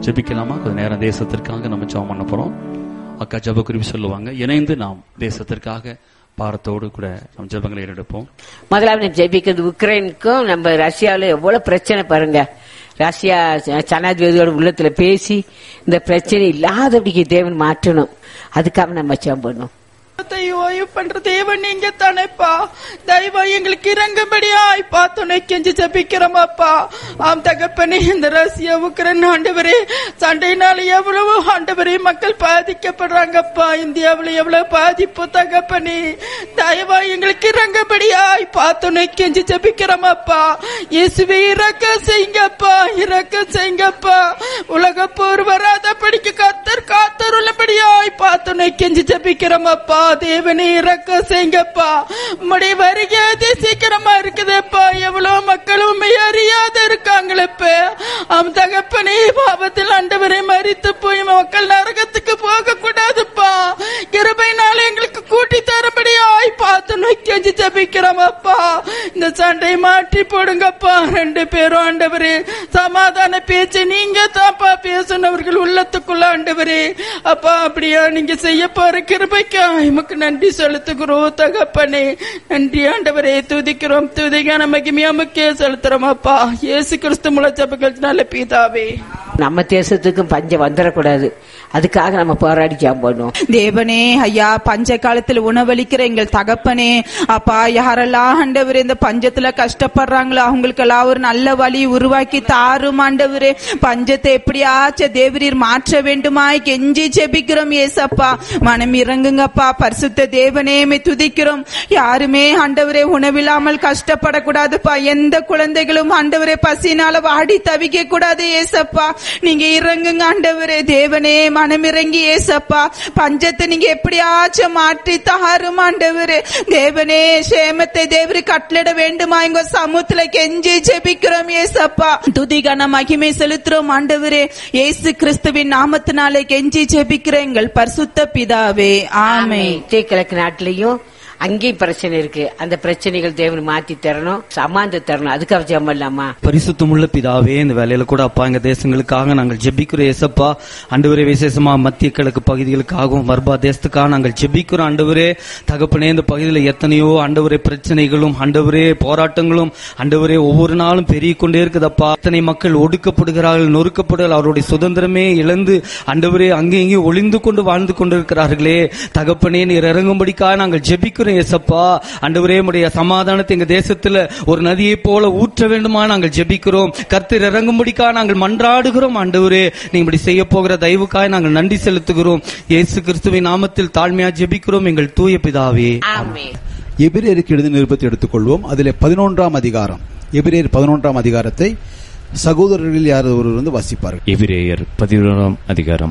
ஜெபிக்கலாமா கொஞ்ச நேரம் தேசத்திற்காக நம்ம ஜெபம் பண்ண போறோம் அக்கா ஜெப குறிப்பு சொல்லுவாங்க இணைந்து நாம் தேசத்திற்காக பாரத்தோடு கூட நம் ஜெபங்களை எடுப்போம் முதலாவது ஜெபிக்கிறது உக்ரைனுக்கும் நம்ம ரஷ்யாவில் எவ்வளவு பிரச்சனை பாருங்க ரஷ்யா ஜனாதிபதியோட உள்ளத்துல பேசி இந்த பிரச்சனை இல்லாதபடிக்கு தேவன் மாற்றணும் அதுக்காக நம்ம ஜெபம் பண்ணும் ஓய்வு பண்ற தேவன் நீங்க தானேப்பா தயவா எங்களுக்கு இறங்கும்படியாய்ப்பா துணை கெஞ்சி ஜபிக்கிறோமாப்பா ஆம் தகப்பனே இந்த ரஷ்யா உக்ரைன் ஆண்டவரே சண்டையினால எவ்வளவு ஆண்டவரே மக்கள் பாதிக்கப்படுறாங்கப்பா இந்தியாவுல எவ்வளவு பாதிப்பு தகப்பனே தயவா எங்களுக்கு இறங்கும்படியாய்ப்பா துணை கெஞ்சி ஜபிக்கிறோமாப்பா இயேசுவே இறக்க செய்யுங்கப்பா இறக்க செய்யுங்கப்பா உலக போர் வராத படிக்க கத்தர் காத்தருள்ளபடியாய் துணை கெஞ்சி ஜபிக்கிறோமப்பா தேவனே இறக்க செய்யுங்கப்பா உம்முடைய வருகை அதி சீக்கிரமா இருக்குதுப்பா எவ்வளவு மக்கள் உண்மை அறியாத இருக்காங்களப்ப அவன் தகப்பனே பாவத்தில் ஆண்டவரை மறித்து போய் மக்கள் நரகத்துக்கு போக கூடாதுப்பா கிருபைனால எங்களுக்கு கூட்டி தரபடியாய் பார்த்து நோக்கி கெஞ்சி ஜபிக்கிறோமப்பா இந்த சண்டை மாற்றி போடுங்கப்பா ரெண்டு பேரும் ஆண்டவரே சமாதான பேச்சு நீங்க தான்ப்பா பேசுனவர்கள் உள்ளத்துக்குள்ள ஆண்டவரே அப்பா அப்படியா நீங்க செய்ய போற கிருபைக்கா எமக்கு நன்றி செலுத்துகிறோம் தகப்பனே நன்றி ஆண்டவரே துதிக்கிறோம் துதிக்கான மகிமையா முக்கிய செலுத்துறோம் அப்பா இயேசு கிறிஸ்து முளைச்சப்புகள் நல்ல பீதாவே நம்ம தேசத்துக்கும் பஞ்சம் வந்துடக்கூடாது அதுக்காக நம்ம போராடி ஜெபம் பண்ணுவோம் தேவனே ஐயா பஞ்ச காலத்தில் உணவளிக்கிற எங்கள் தகப்பனே அப்பா யாரெல்லாம் ஆண்டவர் இந்த பஞ்சத்துல கஷ்டப்படுறாங்களோ அவங்களுக்கெல்லாம் ஒரு நல்ல வழி உருவாக்கி தாரும் ஆண்டவரே பஞ்சத்தை எப்படியாச்சும் தேவரீர் மாற்ற வேண்டுமாய் கெஞ்சி ஜெபிக்கிறோம் ஏசப்பா மனம் இறங்குங்கப்பா பரிசுத்த தேவனே மே துதிக்கிறோம் யாருமே ஆண்டவரே உணவில்லாமல் கஷ்டப்படக்கூடாதுப்பா எந்த குழந்தைகளும் ஆண்டவரே பசினால வாடி தவிக்க கூடாது ஏசப்பா நீங்க இறங்குங்க ஆண்டவரே தேவனே மனம் இறங்கி ஏசப்பா பஞ்சத்தை நீங்க எப்படியாச்சும் மாற்றி தாரும் ஆண்டவரே தேவனே சேமத்தை தேவரி கட்டளிட வேண்டுமா எங்க சமூகத்துல கெஞ்சி ஜெபிக்கிறோம் ஏசப்பா துதிகன மகிமை செலுத்துறோம் ஆண்டவரே இயேசு கிறிஸ்துவின் நாமத்தினாலே கெஞ்சி ஜெபிக்கிற எங்கள் பரிசுத்த பிதாவே ஆமே மத்திய கிழக்கு நாட்டிலையும் அங்கேயும் பிரச்சனை இருக்கு அந்த பிரச்சனைகள் தேவன் மாத்தி தரணும் சமாந்த தரணும் அதுக்காக ஜெபம் பண்ணலாமா பரிசுத்தமுள்ள பிதாவே இந்த வேலையில கூட அப்பா எங்க தேசங்களுக்காக நாங்கள் ஜெபிக்கிறோம் ஏசப்பா அண்டவரே விசேஷமா மத்திய கிழக்கு பகுதிகளுக்காகவும் வர்பா தேசத்துக்காக நாங்கள் ஜெபிக்கிறோம் ஆண்டவரே தகப்பனே இந்த பகுதியில் எத்தனையோ ஆண்டவரே பிரச்சனைகளும் ஆண்டவரே போராட்டங்களும் ஆண்டவரே ஒவ்வொரு நாளும் பெருகிக் கொண்டே இருக்குதப்பா எத்தனை மக்கள் ஒடுக்கப்படுகிறார்கள் நொறுக்கப்படுகிறார்கள் அவருடைய சுதந்திரமே இழந்து ஆண்டவரே அங்கே இங்கே ஒளிந்து கொண்டு வாழ்ந்து கொண்டிருக்கிறார்களே தகப்பனே நீர் இறங்கும்படிக்காக நாங்கள் ஜெபிக்கிறோம் ஏசப்பா ஆண்டவரே உடைய சமாதானத்தை எங்க தேசத்துல ஒரு நதியை போல ஊற்ற வேண்டுமா நாங்கள் ஜெபிக்கிறோம் கர்த்தர் இறங்கும்படிக்காக நாங்கள் மன்றாடுகிறோம் ஆண்டவரே நீங்க இப்படி செய்ய போகிற தயவுக்காக நாங்கள் நன்றி செலுத்துகிறோம் இயேசு கிறிஸ்துவின் நாமத்தில் தாழ்மையா ஜெபிக்கிறோம் எங்கள் தூய பிதாவே ஆமே எபிரேருக்கு எழுதின நிருபத்தை எடுத்துக்கொள்வோம் அதிலே பதினொன்றாம் அதிகாரம் எபிரேயர் பதினொன்றாம் அதிகாரத்தை சகோதரர்கள் யார் ஒருவர் வந்து வாசிப்பார்கள் எபிரேயர் பதினோராம் அதிகாரம்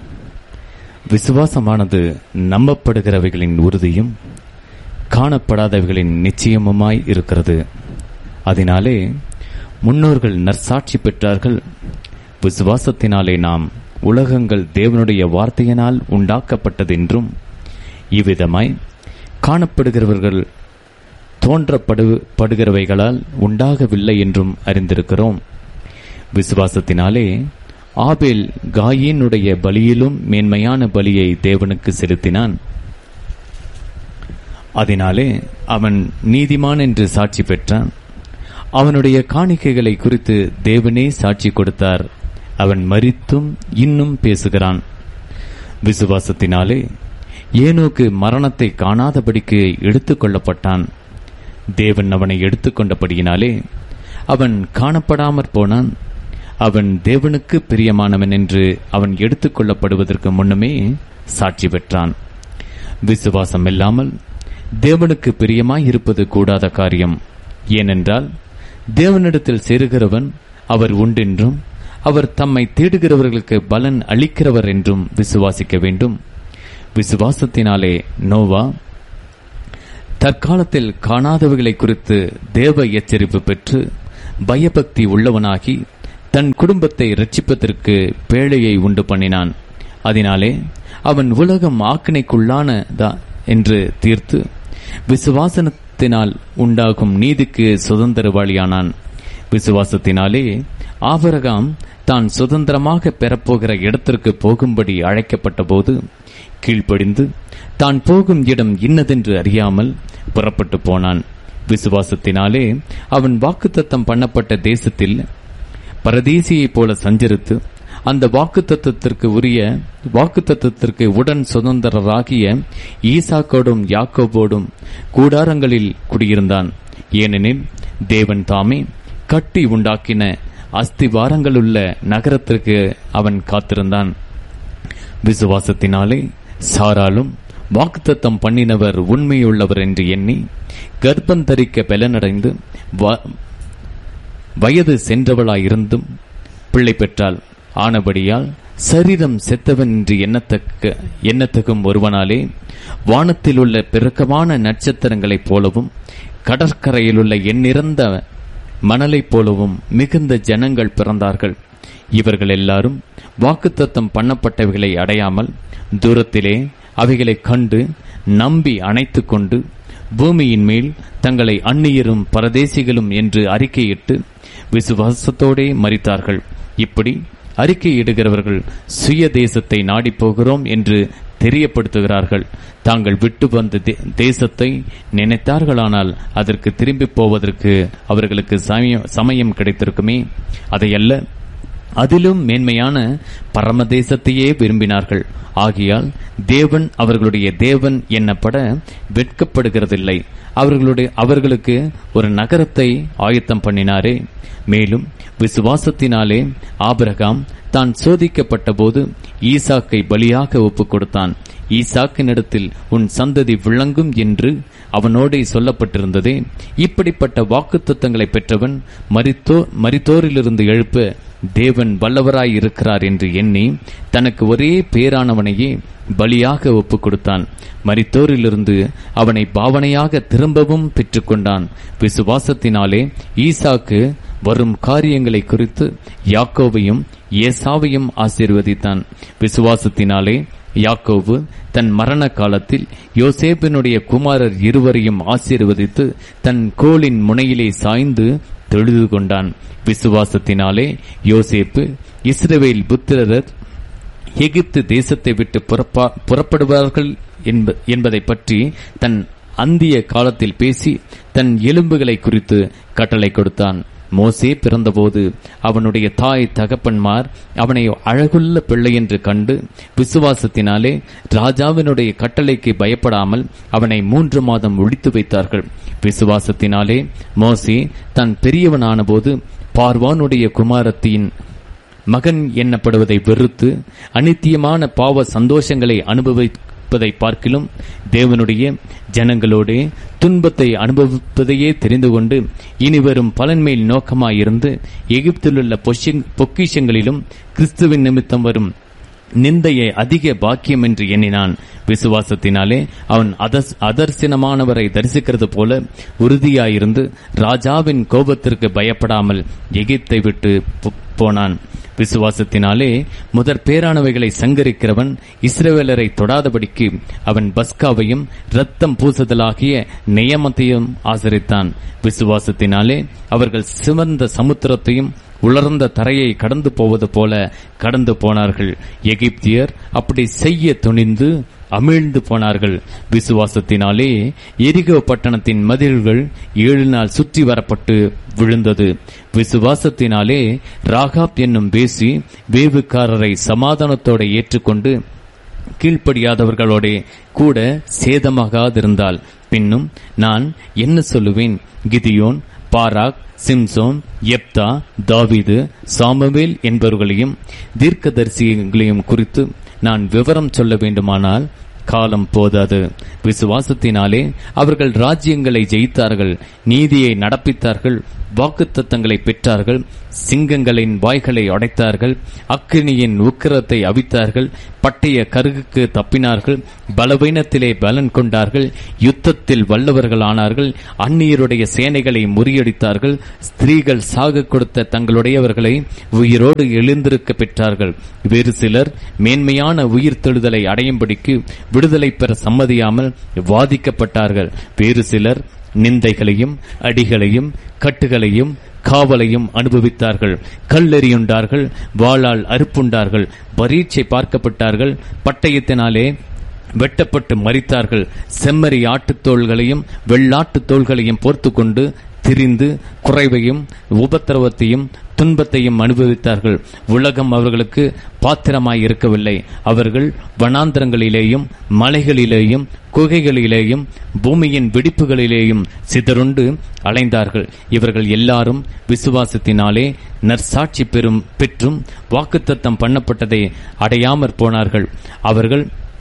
விசுவாசமானது நம்பப்படுகிறவைகளின் உறுதியும் காணப்படாதவைகளின் நிச்சயமுமாய் இருக்கிறது அதனாலே முன்னோர்கள் நற்சாட்சி பெற்றார்கள் விசுவாசத்தினாலே நாம் உலகங்கள் தேவனுடைய வார்த்தையினால் உண்டாக்கப்பட்டதென்றும் இவ்விதமாய் காணப்படுகிறவர்கள் தோன்றப்படுகிறவைகளால் உண்டாகவில்லை என்றும் அறிந்திருக்கிறோம் விசுவாசத்தினாலே ஆபேல் காயினுடைய பலியிலும் மேன்மையான பலியை தேவனுக்கு செலுத்தினான் அதனாலே அவன் நீதிமான் என்று சாட்சி பெற்றான் அவனுடைய காணிக்கைகளை குறித்து தேவனே சாட்சி கொடுத்தார் அவன் மரித்தும் இன்னும் பேசுகிறான் விசுவாசத்தினாலே ஏனோக்கு மரணத்தை காணாதபடிக்கு எடுத்துக் கொள்ளப்பட்டான் தேவன் அவனை எடுத்துக்கொண்டபடியினாலே அவன் காணப்படாமற் போனான் அவன் தேவனுக்கு பிரியமானவன் என்று அவன் எடுத்துக்கொள்ளப்படுவதற்கு முன்னமே சாட்சி பெற்றான் விசுவாசம் இல்லாமல் தேவனுக்கு பிரியமாய் இருப்பது கூடாத காரியம் ஏனென்றால் தேவனிடத்தில் சேருகிறவன் அவர் உண்டென்றும் அவர் தம்மை தேடுகிறவர்களுக்கு பலன் அளிக்கிறவர் என்றும் விசுவாசிக்க வேண்டும் விசுவாசத்தினாலே நோவா தற்காலத்தில் காணாதவைகளை குறித்து தேவ எச்சரிப்பு பெற்று பயபக்தி உள்ளவனாகி தன் குடும்பத்தை ரட்சிப்பதற்கு பேழையை உண்டு பண்ணினான் அதனாலே அவன் உலகம் ஆக்கினைக்குள்ளானதா என்று தீர்த்து விசுவாசனத்தினால் உண்டாகும் நீதிக்கு சுதந்திரவாளியானான் விசுவாசத்தினாலே ஆபரகாம் தான் சுதந்திரமாக பெறப்போகிற இடத்திற்கு போகும்படி அழைக்கப்பட்டபோது கீழ்ப்படிந்து தான் போகும் இடம் இன்னதென்று அறியாமல் புறப்பட்டு போனான் விசுவாசத்தினாலே அவன் வாக்குத்தத்தம் பண்ணப்பட்ட தேசத்தில் பரதேசியைப் போல சஞ்சரித்து அந்த வாக்குத்தத்தத்திற்கு உரிய வாக்குத்தத்தத்திற்கு உடன் சுதந்திரராகிய ஈசாக்கோடும் யாக்கோபோடும் கூடாரங்களில் குடியிருந்தான் ஏனெனில் தேவன் தாமே கட்டி உண்டாக்கின அஸ்திவாரங்களுள்ள நகரத்திற்கு அவன் காத்திருந்தான் விசுவாசத்தினாலே சாராலும் வாக்குத்தத்தம் பண்ணினவர் உண்மையுள்ளவர் என்று எண்ணி கர்ப்பம் தரிக்க பலனடைந்து வ- வயது சென்றவளாயிருந்தும் பிள்ளை பெற்றாள் ஆனபடியால் சரீரம் செத்தவன் என்று எண்ணத்தக்க எண்ணத்தகும் ஒருவனாலே வானத்தில் உள்ள பெருக்கமான நட்சத்திரங்களைப் போலவும் கடற்கரையில் உள்ள எண்ணிறந்த மணலைப் போலவும் மிகுந்த ஜனங்கள் பிறந்தார்கள் இவர்கள் எல்லாரும் வாக்குத்தத்தம் பண்ணப்பட்டவைகளை அடையாமல் தூரத்திலே அவைகளைக் கண்டு நம்பி அணைத்துக் கொண்டு பூமியின் மேல் தங்களை அந்நியரும் பரதேசிகளும் என்று அறிக்கையிட்டு விசுவாசத்தோடே மரித்தார்கள் இப்படி அறிக்கையிடுகிறவர்கள் சுய தேசத்தை நாடிப் போகிறோம் என்று தெரியப்படுத்துகிறார்கள் தாங்கள் விட்டு வந்த தே- தேசத்தை நினைத்தார்களானால் அதற்கு திரும்பி போவதற்கு அவர்களுக்கு சமயம் சமயம் கிடைத்திருக்குமே அதையல்ல அதிலும் மேன்மையான பரமதேசத்தையே விரும்பினார்கள் ஆகையால் தேவன் அவர்களுடைய தேவன் என்னப்பட வெட்கப்படுகிறதில்லை அவர்களுடைய அவர்களுக்கு ஒரு நகரத்தை ஆயத்தம் பண்ணினாரே மேலும் விசுவாசத்தினாலே ஆபிரகாம் தான் சோதிக்கப்பட்ட போது ஈசாக்கை பலியாக ஒப்புக் கொடுத்தான் ஈசாக்கினிடத்தில் உன் சந்ததி விளங்கும் என்று அவனோடே சொல்லப்பட்டிருந்ததே இப்படிப்பட்ட வாக்குத்தத்தங்களை பெற்றவன் மரித்தோ மரித்தோரிலிருந்து எழுப்ப தேவன் வல்லவராய் இருக்கிறார் என்று எண்ணி தனக்கு ஒரே பேரானவனையே பலியாக ஒப்புக் கொடுத்தான் மரித்தோரிலிருந்து அவனை பாவனையாக திரும்பவும் பெற்றுக்கொண்டான் விசுவாசத்தினாலே ஈசாக்கு வரும் காரியங்களை குறித்து யாக்கோவையும் ஏசாவையும் ஆசீர்வதித்தான் விசுவாசத்தினாலே யாக்கோவு தன் மரண காலத்தில் யோசேப்பினுடைய குமாரர் இருவரையும் ஆசீர்வதித்து தன் கோலின் முனையிலே சாய்ந்து தொழுது கொண்டான் விசுவாசத்தினாலே யோசேப்பு இஸ்ரவேல் புத்திரர் எகிப்து தேசத்தை விட்டு புறப்பா- புறப்படுவார்கள் என்ப- என்பதைப் பற்றி தன் அந்திய காலத்தில் பேசி தன் எலும்புகளை குறித்து கட்டளை கொடுத்தான் மோசே பிறந்தபோது அவனுடைய தாய் தகப்பன்மார் அவனை அழகுள்ள பிள்ளை என்று கண்டு விசுவாசத்தினாலே ராஜாவினுடைய கட்டளைக்கு பயப்படாமல் அவனை மூன்று மாதம் ஒழித்து வைத்தார்கள் விசுவாசத்தினாலே மோசே தான் பெரியவனானபோது பார்வானுடைய குமாரத்தின் மகன் எண்ணப்படுவதை வெறுத்து அனித்தியமான பாவ சந்தோஷங்களை அனுபவிப்பதை பார்க்கிலும் தேவனுடைய ஜனங்களோடே துன்பத்தை அனுபவிப்பதையே தெரிந்து கொண்டு இனிவரும் பலன்மேல் நோக்கமாயிருந்து எகிப்திலுள்ள பொஷிங்- பொக்கிஷங்களிலும் கிறிஸ்துவின் நிமித்தம் வரும் நிந்தையை அதிக பாக்கியம் என்று எண்ணினான் விசுவாசத்தினாலே அவன் அதர்ஸ் அதர்சனமானவரை தரிசிக்கிறது போல உறுதியாயிருந்து ராஜாவின் கோபத்திற்கு பயப்படாமல் எகிப்தை விட்டு போ- போனான் விசுவாசத்தினாலே முதற் பேரானவைகளை சங்கரிக்கிறவன் இஸ்ரவேலரை தொடாதபடிக்கு அவன் பஸ்காவையும் இரத்தம் பூசுதலாகிய நியமத்தையும் ஆசரித்தான் விசுவாசத்தினாலே அவர்கள் சிவந்த சமுத்திரத்தையும் உலர்ந்த தரையை கடந்து போவது போல கடந்து போனார்கள் எகிப்தியர் அப்படி செய்ய துணிந்து அமிழ்ந்து போனார்கள் விசுவாசத்தினாலே எரிகோ பட்டணத்தின் மதில்கள் ஏழு நாள் சுற்றி வரப்பட்டு விழுந்தது விசுவாசத்தினாலே ராகாப் என்னும் பேசி வேவுக்காரரை சமாதானத்தோட ஏற்றுக்கொண்டு கீழ்ப்படியாதவர்களோடே கூட சேதமாகாதிருந்தால் பின்னும் நான் என்ன சொல்லுவேன் கிதியோன் பாராக் சிம்சோன் எப்தா தாவீது சாமுவேல் என்பவர்களையும் தீர்க்கதரிசிகளையும் குறித்து நான் விவரம் சொல்ல வேண்டுமானால் காலம் போதாது விசுவாசத்தினாலே அவர்கள் ராஜ்யங்களை ஜெயித்தார்கள் நீதியை நடப்பித்தார்கள் வாக்குத்தத்தங்களை பெற்றார்கள் சிங்கங்களின் வாய்களை அடைத்தார்கள் அக்கினியின் உக்கிரத்தை அவித்தார்கள் பட்டய கருகுக்கு தப்பினார்கள் பலவீனத்திலே பலன் கொண்டார்கள் யுத்தத்தில் வல்லவர்கள் ஆனார்கள் அந்நியருடைய சேனைகளை முறியடித்தார்கள் ஸ்திரீகள் சாக கொடுத்த தங்களுடையவர்களை உயிரோடு எழுந்திருக்க பெற்றார்கள் வேறு சிலர் மேன்மையான உயிர் தெழுதலை அடையும்படிக்கு விடுதலை பெற சம்மதியாமல் வாதிக்கப்பட்டார்கள் வேறு சிலர் நிந்தைகளையும் அடிகளையும் கட்டுகளையும் காவலையும் அனுபவித்தார்கள் கல்லெறியுண்டார்கள் வாளால் அறுப்புண்டார்கள் பரீட்சை பார்க்கப்பட்டார்கள் பட்டயத்தினாலே வெட்டப்பட்டு மரித்தார்கள் செம்மறி ஆட்டுத் தோள்களையும் வெள்ளாட்டுத் தோள்களையும் போர்த்து கொண்டு திரிந்து குறைவையும் உபத்திரவத்தையும் துன்பத்தையும் அனுபவித்தார்கள் உலகம் அவர்களுக்கு பாத்திரமாய் இருக்கவில்லை அவர்கள் வனாந்தரங்களிலேயும் மலைகளிலேயும் குகைகளிலேயும் பூமியின் வெடிப்புகளிலேயும் சிதறுண்டு அலைந்தார்கள் இவர்கள் எல்லாரும் விசுவாசத்தினாலே நற்சாட்சி பெறும் பெற்றும் வாக்குத்தத்தம் பண்ணப்பட்டதை அடையாமற் போனார்கள் அவர்கள்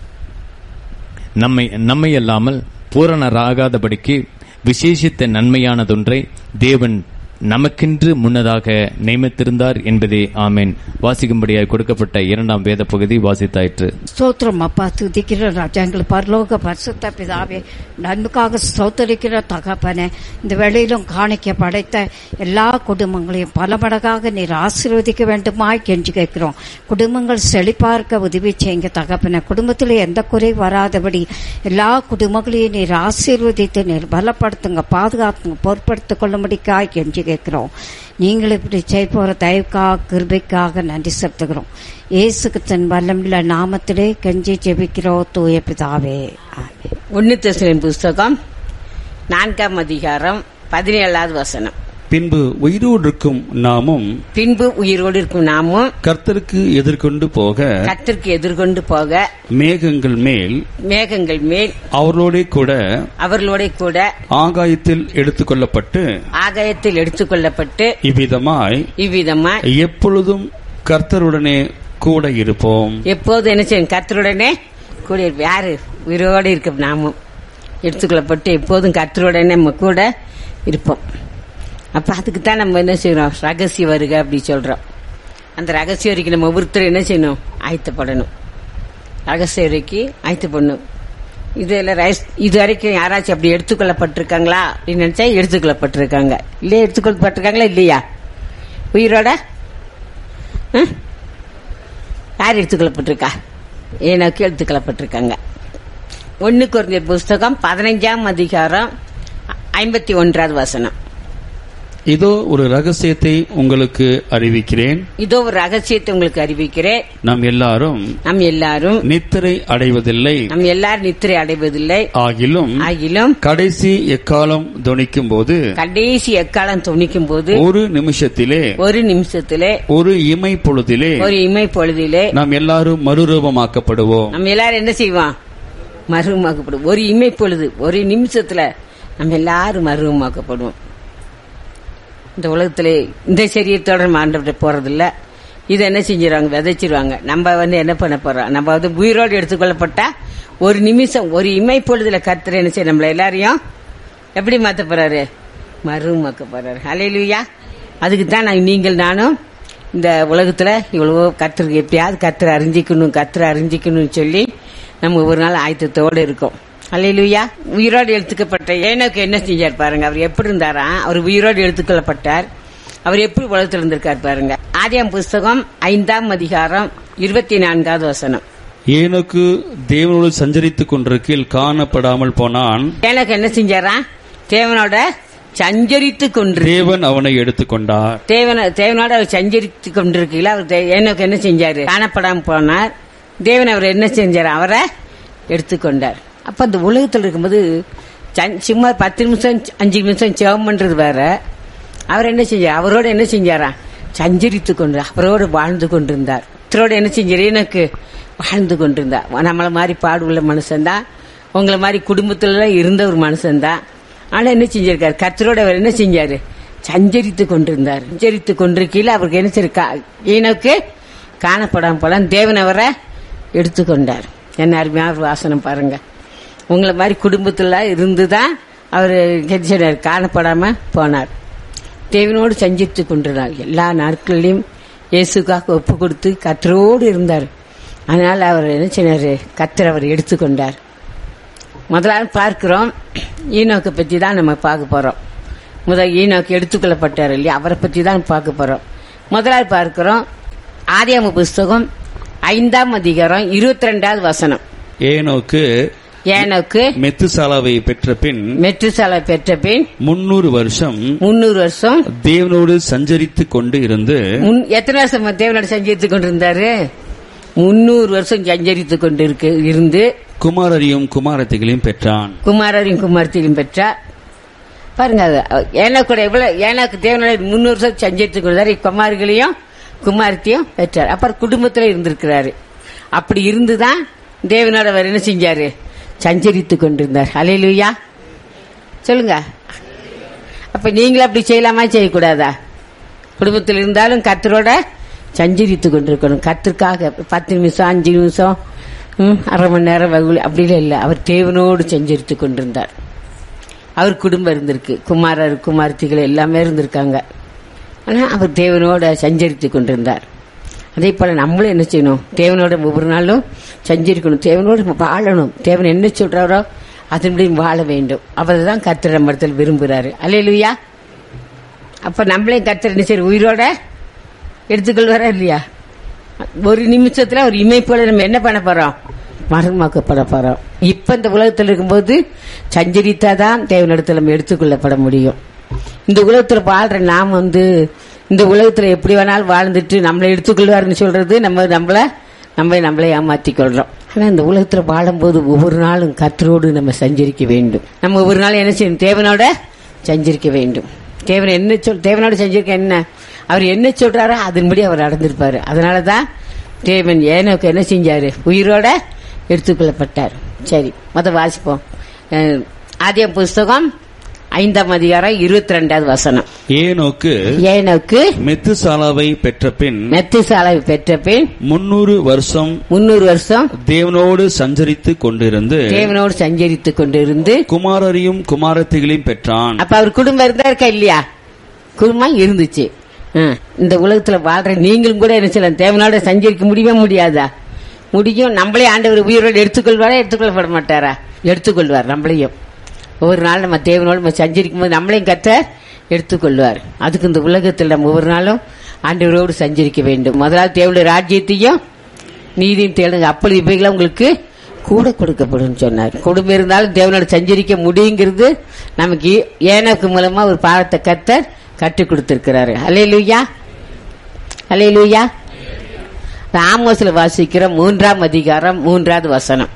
நம்மை நம்மை அல்லாமல் பூரணராகாதபடிக்கு விசேஷித்த நன்மையானதொன்றை தேவன் நமக்கென்று முன்னதாக நியமித்திருந்தார் என்பதே ஆமேன் வாசிக்கும்படியாய் கொடுக்கப்பட்ட இரண்டாம் வேத பகுதி வாசித்தாயிற்று ஸ்தோத்திரம் அப்பா துதிக்கிற ராஜா எங்கள் பரலோக பரிசுத்த பிதாவே நன்மைக்காக ஸ்தோத்தரிக்கிற தகப்பனே இந்த வேளையிலும் காணிக்க படைத்த எல்லா குடும்பங்களையும் பல மடங்காக நீர் ஆசீர்வதிக்க வேண்டுமாய் கெஞ்சி கேட்கிறோம் குடும்பங்கள் செழிப்பார்க்க உதவி செய்யுங்க தகப்பனே குடும்பத்தில் எந்த குறை வராதபடி எல்லா குடும்பங்களையும் நீர் ஆசீர்வதித்து நீர் பலப்படுத்துங்க பாதுகாத்துங்க பொறுப்படுத்திக் கொள்ளும்படிக்காய் கெஞ்சி கேட்கிறோம் நீங்கள் இப்படி செய்ய போற தயவுக்காக கிருபைக்காக நன்றி செலுத்துகிறோம் இயேசுக்கு தன் வல்லமுள்ள நாமத்திலே கெஞ்சி ஜெபிக்கிறோம் தூய பிதாவே ஆமென். ஒன்னு தெசலின் புஸ்தகம் நான்காம் அதிகாரம் பதினேழாவது வசனம் பின்பு உயிரோடு இருக்கும் நாமும் பின்பு உயிரோடு இருக்கும் நாமும் கர்த்தருக்கு எதிர்கொண்டு போக கத்திற்கு எதிர்கொண்டு போக மேகங்கள் மேல் மேகங்கள் மேல் அவர்களோட கூட அவர்களோட கூட ஆகாயத்தில் எடுத்துக்கொள்ளப்பட்டு ஆகாயத்தில் எடுத்துக்கொள்ளப்பட்டு இவ்விதமாய் இவ்விதமா எப்பொழுதும் கர்த்தருடனே கூட இருப்போம் எப்போது என்ன செய்யும் கர்த்தருடனே கூட இருப்போம். யாரு உயிரோடு இருக்க நாமும் எடுத்துக்கொள்ளப்பட்டு எப்போதும் கர்த்தருடனே நம்ம கூட இருப்போம் அப்ப அதுக்கு தான் நம்ம என்ன செய்யறோம் ரகசிய வருக அப்படி சொல்றோம் அந்த ரகசிய வரைக்கும் நம்ம ஒவ்வொருத்தரும் என்ன செய்யணும் ஆயத்தப்படணும் ரகசிய வரைக்கும் ஆயத்தப்படணும் இதுல ரைஸ்- இது வரைக்கும் யாராச்சும் அப்படி எடுத்துக்கொள்ளப்பட்டிருக்காங்களா அப்படின்னு நினைச்சா எடுத்துக்கொள்ளப்பட்டிருக்காங்க இல்லையா எடுத்துக்கொள்ளப்பட்டிருக்காங்களா இல்லையா உயிரோட ம்? யார் எடுத்துக்கொள்ளப்பட்டிருக்கா ஏனாக்கு எடுத்துக்கொள்ளப்பட்டிருக்காங்க ஒன்னு குறைஞ்ச புஸ்தகம் பதினைஞ்சாம் அதிகாரம் ஐம்பத்தி ஒன்றாவது வசனம் இதோ ஒரு ரகசியத்தை உங்களுக்கு அறிவிக்கிறேன் இதோ ஒரு ரகசியத்தை உங்களுக்கு அறிவிக்கிறேன் நாம் எல்லாரும் நம் எல்லாரும் நித்திரை அடைவதில்லை நம் எல்லாரும் நித்திரை அடைவதில்லை ஆகிலும் ஆகிலும் கடைசி எக்காலம் துணிக்கும் போது கடைசி எக்காலம் துணிக்கும் போது ஒரு நிமிஷத்திலே ஒரு நிமிஷத்திலே ஒரு இமை பொழுதிலே ஒரு இமை பொழுதிலே நாம் எல்லாரும் மறுரூபமாக்கப்படுவோம் நம்ம எல்லாரும் என்ன செய்வோம் மருவமாக்கப்படும் ஒரு இமை பொழுது ஒரு நிமிஷத்துல நம்ம எல்லாரும் மருவமாக்கப்படுவோம் இந்த உலகத்திலே இந்த சரீரத்தோட நம்ம ஆண்டவர்கிட்ட போறதில்ல இதை என்ன செஞ்சிருவாங்க விதைச்சிருவாங்க நம்ம வந்து என்ன பண்ண போறோம் நம்ம வந்து உயிரோடு எடுத்துக்கொள்ளப்பட்டா ஒரு நிமிஷம் ஒரு இமை பொழுதுல கத்துற என்ன செய்ய நம்மள எல்லாரையும் எப்படி மாத்த போறாரு மருவமாக்க போறாரு அலையிலுயா அதுக்கு தான் நான் நீங்கள் நானும் இந்த உலகத்துல இவ்வளவோ கத்துருக்கு எப்படியாவது கத்துற அறிஞ்சிக்கணும் கத்துற அறிஞ்சிக்கணும்னு சொல்லி நம்ம ஒரு நாள் ஆயத்தத்தோடு இருக்கோம் அல்லையிலுயா உயிரோடு எடுத்துக்கப்பட்ட ஏனோக்கு என்ன செஞ்சார் பாருங்க அவர் எப்படி இருந்தாரா அவர் உயிரோடு எடுத்துக்கொள்ளப்பட்டார் அவர் எப்படி உலகத்தில் இருந்திருக்கார் பாருங்க ஆதியாம் புஸ்தகம் ஐந்தாம் அதிகாரம் இருபத்தி நான்காவது வசனம் ஏனோக்கு தேவனோடு சஞ்சரித்துக் கொண்டிருக்கையில் காணப்படாமல் போனான் ஏனோக்கு என்ன செஞ்சாரா தேவனோட சஞ்சரித்து கொண்டு தேவன் அவனை எடுத்துக்கொண்டார் தேவன தேவனோட அவர் சஞ்சரித்து கொண்டிருக்கீங்களா அவர் தே- ஏனோக்கு என்ன செஞ்சாரு காணப்படாம போனார் தேவன் அவர் என்ன செஞ்சார் அவரை எடுத்துக்கொண்டார் அப்ப அந்த உலகத்தில் இருக்கும்போது சஞ்- சும்மா பத்து நிமிஷம் அஞ்சு நிமிஷம் ஜெபம் பண்றது வேற அவர் என்ன செஞ்சார் அவரோட என்ன செஞ்சாரா சஞ்சரித்து கொண்டு அவரோடு வாழ்ந்து கொண்டிருந்தார் இத்தரோட என்ன செஞ்சார் எனக்கு வாழ்ந்து கொண்டிருந்தார் நம்மள மாதிரி பாடு உள்ள மனுஷன்தான் உங்களை மாதிரி குடும்பத்துல இருந்த ஒரு மனுஷன்தான் ஆனா என்ன செஞ்சிருக்காரு கத்தரோட அவர் என்ன செஞ்சாரு சஞ்சரித்து கொண்டிருந்தார் சஞ்சரித்து கொண்டிருக்கையில் அவருக்கு என்ன செய்யிருக்கா ஈனோக்கு காணப்படாம போல தேவன் அவரை எடுத்துக்கொண்டார் என்ன அருமையா ஒரு வாசனம் பாருங்க உங்களை மாதிரி குடும்பத்துல இருந்துதான் அவர் சொன்னார் காணப்படாம போனார் தேவனோடு சஞ்சித்து கொண்டிருந்தார் எல்லா நாட்களிலும் இயேசுக்காக ஒப்பு கொடுத்து கத்தரோடு இருந்தார் அதனால அவர் என்ன செய்னாரு கத்தர் அவர் எடுத்துக்கொண்டார் முதலாவது பார்க்கிறோம் ஈனோக்கை பத்தி தான் நம்ம பார்க்க போறோம் முதல் ஈனோக்கு எடுத்துக்கொள்ளப்பட்டார் இல்லையா அவரை பத்தி தான் பார்க்க போறோம் முதலாவது பார்க்கிறோம் ஆதியாம புஸ்தகம் ஐந்தாம் அதிகாரம் இருபத்தி ரெண்டாவது வசனம் ஏனோக்கு ஏனோக்கு மெத்துசாலாவை பெற்ற பின் மெற்றுசாலை பெற்ற பின் முன்னூறு வருஷம் முன்னூறு வருஷம் தேவனோடு சஞ்சரித்துக் கொண்டு இருந்து முன் எத்தனை வருஷம் தேவனோட சஞ்சரித்து கொண்டிருந்தாரு முன்னூறு வருஷம் சஞ்சரித்து கொண்டு இருக்கு இருந்து குமாரரையும் குமாரத்திகளையும் பெற்றான் குமாரரையும் குமாரத்தையும் பெற்றார் பாருங்க அது ஏனாக்கு கூட எவ்வளவு ஏனாக்கு தேவனோட முன்னூறு வருஷம் சஞ்சரித்து கொண்டாரு குமார்களையும் குமாரத்தையும் பெற்றார் அப்புறம் குடும்பத்துல இருந்திருக்கிறாரு அப்படி இருந்துதான் தேவனோட அவர் என்ன செஞ்சாரு சஞ்சரித்து கொண்டிருந்தார் அலையிலுயா சொல்லுங்க அப்ப நீங்களும் அப்படி செய்யலாமா செய்யக்கூடாதா குடும்பத்தில் இருந்தாலும் கத்தரோட சஞ்சரித்து கொண்டிருக்கணும் கத்திற்காக பத்து நிமிஷம் அஞ்சு நிமிஷம் ம், அரை மணி நேரம் வகுல் அப்படிலாம் இல்லை அவர் தேவனோடு சஞ்சரித்து கொண்டிருந்தார் அவர் குடும்பம் இருந்திருக்கு குமாரர் குமார்த்திகள் எல்லாமே இருந்திருக்காங்க ஆனா அவர் தேவனோட சஞ்சரித்து கொண்டிருந்தார் அதே போல நம்மளும் என்ன செய்யணும் தேவனோட ஒவ்வொரு நாளும் சஞ்சரிக்கணும் தேவனோட நம்ம வாழணும் தேவன் என்ன சொல்றாரோ அதன்படி வாழ வேண்டும் அவர் தான் கத்திர மரத்தில் விரும்புகிறாரு அல்லையா அப்ப நம்மளையும் கத்திர என்ன செய்ய உயிரோட எடுத்துக்கொள்வாரா இல்லையா ஒரு நிமிஷத்துல ஒரு இமைப்போல நம்ம என்ன பண்ண போறோம் மரணமாக்கப்பட போறோம் இப்ப இந்த உலகத்தில் இருக்கும்போது சஞ்சரித்தாதான் தேவனிடத்தில் நம்ம எடுத்துக்கொள்ளப்பட முடியும் இந்த உலகத்துல வாழ்ற நாம் வந்து இந்த உலகத்துல எப்படி வேணாலும் வாழ்ந்துட்டு நம்மளை எடுத்துக்கொள்வாருன்னு சொல்றது நம்ம நம்மள நம்ம நம்மளை ஏமாத்திக் கொள்றோம் ஆனா இந்த உலகத்துல வாழும்போது ஒவ்வொரு நாளும் கத்தரோடு நம்ம சஞ்சரிக்க வேண்டும் நம்ம ஒவ்வொரு நாளும் என்ன செய்யணும் தேவனோட சஞ்சரிக்க வேண்டும் தேவன் என்ன சொல் தேவனோட சஞ்சரிக்க என்ன அவர் என்ன சொல்றாரோ அதன்படி அவர் நடந்திருப்பாரு அதனாலதான் தேவன் ஏனோக்கு என்ன செஞ்சாரு உயிரோட எடுத்துக்கொள்ளப்பட்டார் சரி மொத வாசிப்போம் அஹ், ஆதியம் புஸ்தகம் ஐந்தாம் அதிகாரம் இருபத்தி ரெண்டாவது வசனம் ஏனோக்கு ஏனோக்கு மெத்துசாலாவை பெற்ற பின் மெத்திசாலை பெற்ற பின் முன்னூறு வருஷம் முன்னூறு வருஷம் தேவனோடு சஞ்சரித்துக் கொண்டிருந்து தேவனோடு சஞ்சரித்துக் கொண்டிருந்து குமாரரையும் குமாரத்திகளையும் பெற்றான் அப்ப அவர் குடும்பம் இருந்தா இருக்கா இல்லையா குடும்பம் இருந்துச்சு ம். இந்த உலகத்துல வாழ்ற நீங்களும் கூட என்ன செய்யலாம் தேவனோட சஞ்சரிக்க முடியவே முடியாதா முடியும் நம்மளே ஆண்டவர் உயிரோடு எடுத்துக்கொள்வாரா எடுத்துக்கொள்ளப்பட மாட்டாரா எடுத்துக்கொள்வார் நம்மளையும் ஒவ்வொரு நாள் நம்ம தேவனோடு நம்ம சஞ்சரிக்கும் போது நம்மளையும் கத்த எடுத்துக்கொள்வார் அதுக்கு இந்த உலகத்தில் நம்ம ஒவ்வொரு நாளும் ஆண்டவரோடு சஞ்சரிக்க வேண்டும் முதலாவது தேவனுடைய ராஜ்யத்தையும் நீதியும் தேடுங்க அப்பொழுது இவைகளை உங்களுக்கு கூட கொடுக்கப்படும் சொன்னார் குடும்பம் இருந்தாலும் தேவனோட சஞ்சரிக்க முடியுங்கிறது நமக்கு ஏனக்கு மூலமா ஒரு பாடத்தை கத்தர் கற்றுக் கொடுத்திருக்கிறாரு அலே லூயா அலே லூயா ஆமோஸ்ல வாசிக்கிற மூன்றாம் அதிகாரம் மூன்றாவது வசனம்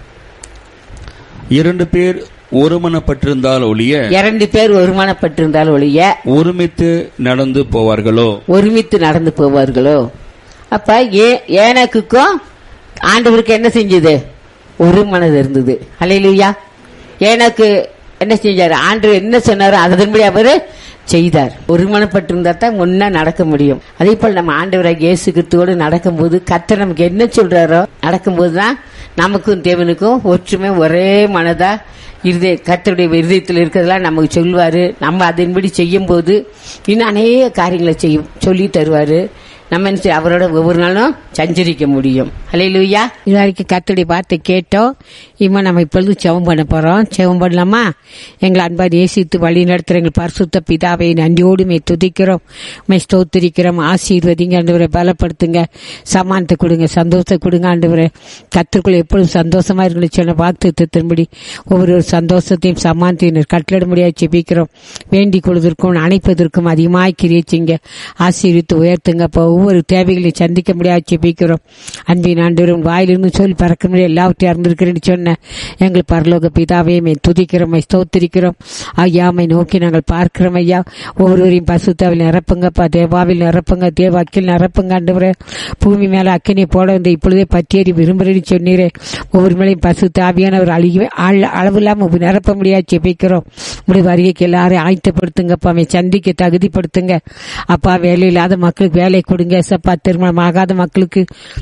இரண்டு பேர் ஒருமனப்பட்டிருந்தால் ஒழிய இரண்டு பேர் ஒருமனப்பட்டிருந்தால் ஒழிய ஒருமித்து நடந்து போவார்களோ ஒருமித்து நடந்து போவார்களோ அப்ப ஏ ஏனக்குக்கும் ஆண்டவருக்கு என்ன செஞ்சது ஒரு மனது இருந்தது அலையிலுயா ஏனக்கு என்ன செஞ்சாரு ஆண்டவர் என்ன சொன்னாரோ அதன்படி அவரு செய்தார் ஒருமனப்பட்டிருந்தா தான் ஒன்னா நடக்க முடியும் அதே போல நம்ம ஆண்டவராக இயேசு கிறிஸ்துவோடு நடக்கும்போது கர்த்தர் நமக்கு என்ன சொல்றாரோ நடக்கும்போது தான் நமக்கும் தேவனுக்கும் ஒற்றுமை ஒரே மனதா இருதய கர்த்தருடைய இருதயத்தில் இருக்கிறதெல்லாம் நமக்கு சொல்லுவாரு நம்ம அதன்படி செய்யும் போது இன்னும் அநேக காரியங்களை செய்யும் சொல்லி தருவாரு நம்ம என்ன செய்ய- அவரோட ஒவ்வொரு நாளும் சஞ்சரிக்க முடியும் ஹலே லூயா இது வரைக்கும் கர்த்தருடைய வார்த்தை கேட்டோம் இம்மா நம்ம இப்பொழுது செவம் பண்ண போறோம் செவம் பண்ணலாமா எங்களை அன்பா நேசித்து வழி நடத்துற எங்கள் பரிசுத்த பிதாவை நன்றியோடு மே துதிக்கிறோம் மே ஸ்தோத்திரிக்கிறோம் ஆசீர்வதிங்க ஆண்டவரை பலப்படுத்துங்க சமானத்தை கொடுங்க சந்தோஷத்தை கொடுங்க ஆண்டவரை கத்திற்குள் எப்பொழுதும் சந்தோஷமா இருக்கணும் சொன்ன வாக்குத்தின்படி ஒவ்வொரு சந்தோஷத்தையும் சமானத்தையும் கட்டளிட முடியாது ஜெபிக்கிறோம் வேண்டிக் கொள்வதற்கும் அணைப்பதற்கும் அதிகமாய் கிரியச்சிங்க ஆசீர்வித்து உயர்த்துங்க அப்போ ஒவ்வொரு தேவைகளையும் சந்திக்க முடியாது ஜெபிக்கிறோம் அன்பின் ஆண்டவரும் வாயிலிருந்து சொல்லி பறக்க முடியாது எல்லாவற்றையும் அறிந்திருக்கிறேன்னு சொன்ன எங்கள் பரலோக பிதாவே மே துதிக்கிறோம் மை ஸ்தோத்திரிக்கிறோம் ஐயாமை நோக்கி நாங்கள் பார்க்கிறோம் ஐயா ஒவ்வொருவரையும் பசுத்தாவில் நிரப்புங்கப்பா தேவாவில் நிரப்புங்க தேவ அக்கில் நிரப்புங்க ஆண்டவரே பூமி மேல அக்கினி போட வந்து இப்பொழுதே பற்றியறி விரும்புகிறேன்னு சொன்னீரே ஒவ்வொரு மேலையும் பசு தாவியானவர் அழிவே அளவு இல்லாமல் நிரப்ப முடியாது ஜெபிக்கிறோம் உடைய வருகைக்கு எல்லாரையும் ஆயத்தப்படுத்துங்கப்பா அவன் சந்திக்க தகுதிப்படுத்துங்க அப்பா வேலை இல்லாத மக்களுக்கு வேலை கொடுங்க சப்பா திருமணம் ஆகாத மக்களுக்கு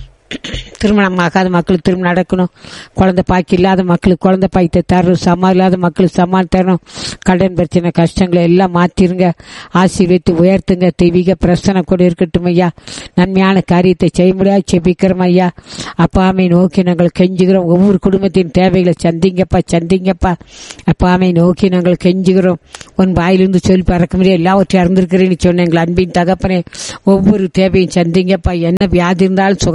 திருமணம் ஆகாத மக்களுக்கு திருமணம் நடக்கணும் குழந்தை பாக்கி இல்லாத மக்களுக்கு குழந்தை பாய்த்தை தரணும் சமா இல்லாத மக்களுக்கு சமான் தரணும் கடன் பிரச்சனை கஷ்டங்களை எல்லாம் மாத்திருங்க ஆசீர்வித்து உயர்த்துங்க தெய்வீக பிரச்சனை கூட இருக்கட்டும் ஐயா நன்மையான காரியத்தை செய்ய முடியாது செபிக்கிறோம் ஐயா அப்பாமை நோக்கி நாங்கள் கெஞ்சுகிறோம் ஒவ்வொரு குடும்பத்தின் தேவைகளை சந்திங்கப்பா சந்திங்கப்பா அப்பாமை நோக்கி நாங்கள் கெஞ்சுகிறோம் உன் வாயிலிருந்து சொல்லி பறக்க முடியாது எல்லாவற்றையும் அறிந்திருக்கிறேன்னு சொன்ன எங்கள் அன்பின் தகப்பனே ஒவ்வொரு தேவையும் சந்திங்கப்பா என்ன வியாதி இருந்தாலும் சுகமாக்குங்க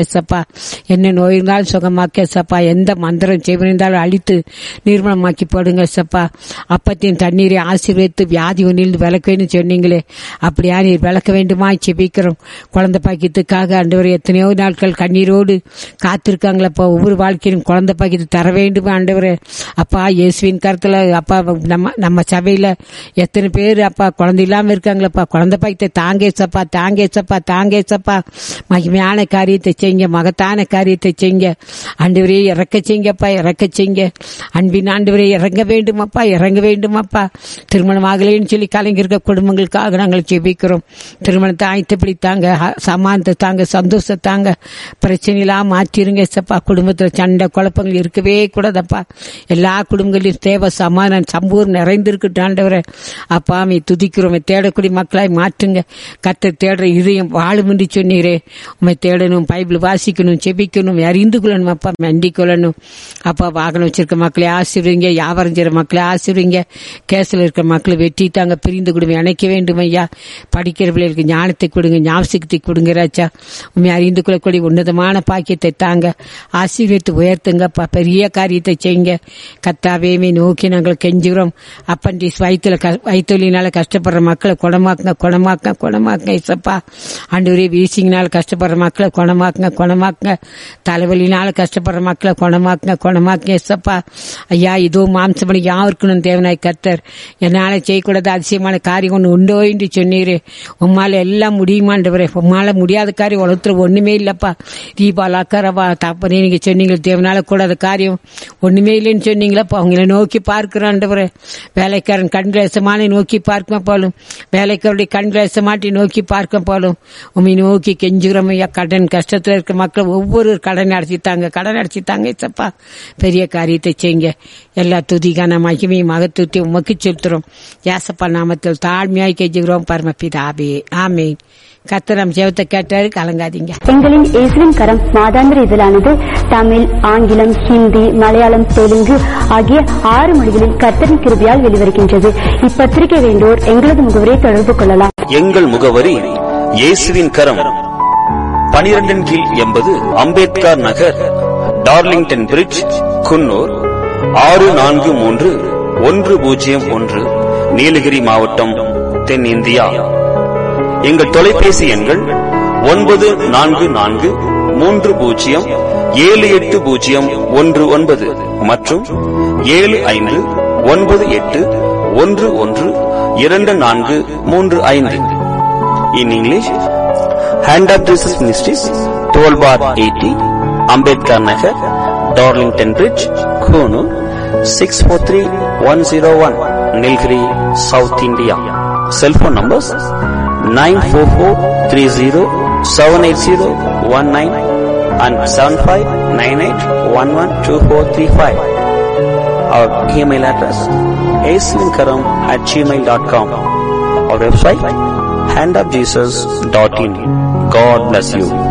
சப்பா என்ன நோய் இருந்தாலும் சுகமாக்க சப்பா எந்த மந்திரம் செய்வனிருந்தாலும் அழித்து நிர்மலமாக்கி போடுங்க சப்பா அப்பத்தின் தண்ணீரை ஆசீர்வதித்து வியாதி ஒன்றில் விளக்குவேன்னு சொன்னீங்களே அப்படியா நீர் விளக்க வேண்டுமா செபிக்கிறோம் குழந்தை பாக்கியத்துக்காக ஆண்டவர் எத்தனையோ நாட்கள் கண்ணீரோடு காத்திருக்காங்களப்பா ஒவ்வொரு வாழ்க்கையிலும் குழந்தை பாக்கியத்தை தர வேண்டுமா ஆண்டவர் அப்பா இயேசுவின் கருத்துல அப்பா நம்ம நம்ம சபையில எத்தனை பேர் அப்பா குழந்தை இல்லாம இருக்காங்களப்பா குழந்தை பாக்கியத்தை தாங்கேசப்பா தாங்கேசப்பா தாங்கேசப்பா மகிமையான காரியத்தை செய்யுங்க மகத்தான காரியத்தை செய்யுங்க ஆண்டவரே இறக்க செய்யுங்கப்பா இறக்க செய்யுங்க அன்பின் ஆண்டவரே இறங்க வேண்டுமப்பா இறங்க வேண்டுமப்பா திருமணம் ஆகலைன்னு சொல்லி கலைஞர்கள் குடும்பங்களுக்காக நாங்கள் ஜெபிக்கிறோம் திருமணத்தை ஆயத்தப்படி தாங்க அ- சமானத்தை தாங்க சந்தோஷத்தை தாங்க பிரச்சனையெல்லாம் மாற்றிருங்க சப்பா குடும்பத்தில் சண்டை குழப்பங்கள் இருக்கவே கூடாதப்பா எல்லா குடும்பங்களிலும் தேவை சமாதானம் சம்பூர் நிறைந்திருக்கட்டும் ஆண்டவரே அப்பா மீ துதிக்கிறோம் உம்மை தேடக்கூடிய மக்களாய் மாற்றுங்க கத்தை தேடுற இதயம் வாழும் என்று சொன்னீரே உண்மை தேடணும் பைபிள் வாசிக்கணும் செபிக்கணும் அறிந்து கொள்ளணும் அப்பா மண்டி கொள்ளணும் அப்பா வாகனம் வச்சிருக்க மக்களை ஆசிர்வீங்க வியாபாரம் செய்கிற மக்களை ஆசிர்வீங்க கேஸில் இருக்கிற மக்களை வெட்டி தாங்க பிரிந்து கொடுங்க இணைக்க வேண்டும் ஐயா படிக்கிற பிள்ளைகளுக்கு ஞானத்தை கொடுங்க ஞாபகத்தை கொடுங்க ராஜா உண்மை அறிந்து கொள்ளக்கூடிய உன்னதமான பாக்கியத்தை தாங்க ஆசீர்வதித்து உயர்த்துங்கப்பா பெரிய காரியத்தை செய்யுங்க கத்தாவேமே நோக்கி நாங்கள் கெஞ்சுகிறோம் அப்பண்டிஸ் வயிற்றுல வயிற்றுலினால கஷ்டப்படுற மக்களை குணமாக்குங்க குணமாக்குங்க குணமாக்குங்க இசப்பா ஆண்டவரே வீசிங்கனால கஷ்டப்படுற மக்களை குணமாக்குங்க குணமாக்குங்க தலைவலினால கஷ்டப்படுற மக்களை குணமாக்குங்க குணமாக்குங்க இசப்பா ஐயா இதோ மாம்சமணி யாருக்கணும் தேவனாய் கத்தர் என்னால செய்யக்கூடாத அதிசயமான காரியம் ஒன்று உண்டோ என்று சொன்னீரே உம்மால எல்லாம் முடியுமாண்டவரே உம்மால முடியாத காரியம் உலகத்துல ஒண்ணுமே இல்லப்பா தீபாவளி அக்கறவா தப்பனே நீங்க சொன்னீங்க தேவனால கூடாத காரியம் ஒண்ணுமே இல்லைன்னு சொன்னீங்களப்பா அவங்கள நோக்கி பார்க்கிறாண்டவரே வேலைக்காரன் கண்கிரசமான நோக்கி பார்க்க போலும் வேலைக்காரருடைய கண்கிரசமாட்டி நோக்கி பார்க்க போலும் உண்மை நோக்கி கெஞ்சுகிறோம் ஐயா கடன் கஷ்டத்துல இருக்க மக்கள் ஒவ்வொரு கடன் அடைச்சித்தாங்க கடன் அடைச்சித்தாங்க சப்பா பெரிய காரியத்தை செய்யுங்க எல்லா துதிக்கான மகிமை மகத்துவத்தை உமக்கு செலுத்துறோம் ஏசப்பா நாமத்தில் தாழ்மையாய் கெஞ்சுகிறோம் பரமபிதாபே ஆமேன் கத்தரம் ஜெபத்தை கேட்டாரு கலங்காதீங்க எங்களின் இயேசுவின் கரம் மாதாந்திர இதழானது தமிழ் ஆங்கிலம் ஹிந்தி மலையாளம் தெலுங்கு ஆகிய ஆறு மொழிகளில் கர்த்தரின் கிருபையால் வெளிவருகின்றது இப்பத்திரிகை வேண்டோர் எங்களது முகவரியை தொடர்பு கொள்ளலாம் எங்கள் முகவரி இயேசுவின் கரம் பனிரெண்டின் கீழ் எண்பது அம்பேத்கர் நகர் டார்லிங்டன் பிரிட்ஜ் குன்னூர் ஆறு நான்கு மூன்று ஒன்று பூஜ்ஜியம் ஒன்று நீலகிரி மாவட்டம் தென்னிந்தியா எங்கள் தொலைபேசி எண்கள் ஒன்பது நான்கு நான்கு மூன்று பூஜ்ஜியம் ஏழு எட்டு பூஜ்ஜியம் ஒன்று ஒன்பது மற்றும் ஏழு ஐந்து ஒன்பது எட்டு ஒன்று ஒன்று இரண்டு நான்கு மூன்று ஐந்து in English hand of Jesus ministries twelve bar eighty Ambedkar Nagar Darlington bridge Coonoor six four three one zero one Nilgiri south India cellphone numbers nine four four three zero seven eight zero one nine and seven five nine eight one one two four three five our email address ஏசுவின்கரம் at Gmail dot com our website handofjesus.in. God bless you.